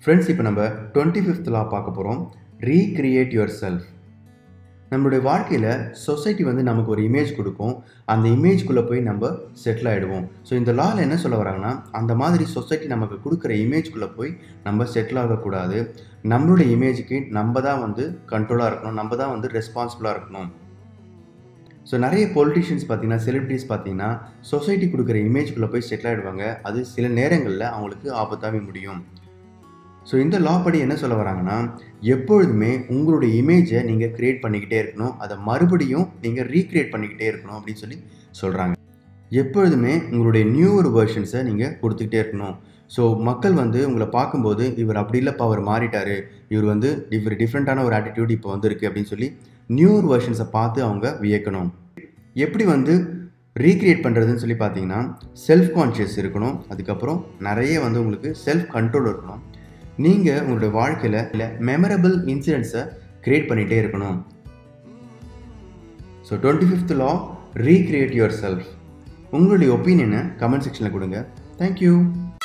friends இப்போ நம்ம twenty fifth லா பார்க்க போகிறோம் ரீக்ரியேட் யுவர் செல்ஃப் நம்மளுடைய வாழ்க்கையில் சொசைட்டி வந்து நமக்கு ஒரு இமேஜ் கொடுக்கும் அந்த இமேஜ்குள்ளே போய் நம்ம செட்டில் ஆகிடுவோம் ஸோ இந்த லாவில் என்ன சொல்ல வராங்கன்னா அந்த மாதிரி சொசைட்டி நமக்கு கொடுக்குற இமேஜ்குள்ளே போய் நம்ம செட்டில் ஆகக்கூடாது நம்மளுடைய இமேஜுக்கு நம்ம தான் வந்து கண்ட்ரோலாக இருக்கணும் நம்ம தான் வந்து ரெஸ்பான்சிபிளாக இருக்கணும் ஸோ நிறைய பொலிட்டிஷியன்ஸ் பார்த்தீங்கன்னா செலிபிரிட்டிஸ் பார்த்தீங்கன்னா சொசைட்டி கொடுக்குற இமேஜ்குள்ளே போய் செட்டில் ஆகிடுவாங்க அது சில நேரங்களில் அவங்களுக்கு ஆபத்தாகவே முடியும் ஸோ இந்த லா படி என்ன சொல்ல வராங்கன்னா எப்பொழுதுமே உங்களுடைய இமேஜை நீங்கள் க்ரியேட் பண்ணிக்கிட்டே இருக்கணும் அதை மறுபடியும் நீங்கள் ரீக்ரியேட் பண்ணிக்கிட்டே இருக்கணும் அப்படின்னு சொல்லி சொல்கிறாங்க எப்பொழுதுமே உங்களுடைய நியூவர் வெர்ஷன்ஸை நீங்கள் கொடுத்துக்கிட்டே இருக்கணும் ஸோ மக்கள் வந்து உங்களை பார்க்கும்போது இவர் அப்படி இல்லைப்பா அவர் மாறிட்டார் இவர் வந்து இவர் டிஃப்ரெண்ட்டான ஒரு ஆட்டிடியூட் இப்போ வந்திருக்கு அப்படின்னு சொல்லி நியூவர் வெர்ஷன்ஸை பார்த்து அவங்க வியக்கணும் எப்படி வந்து ரீக்ரியேட் பண்ணுறதுன்னு சொல்லி பார்த்தீங்கன்னா செல்ஃப் கான்ஷியஸ் இருக்கணும் அதுக்கப்புறம் நிறைய வந்து உங்களுக்கு செல்ஃப் கண்ட்ரோல் இருக்கணும் நீங்கள் உங்களுடைய வாழ்க்கையில் இல்லை மெமரபிள் இன்சிடென்ட்ஸை க்ரியேட் பண்ணிகிட்டே இருக்கணும் so twenty fifth law recreate yourself உங்களுடைய ஒப்பீனியனை கமெண்ட் செக்ஷனில் கொடுங்க தேங்க்யூ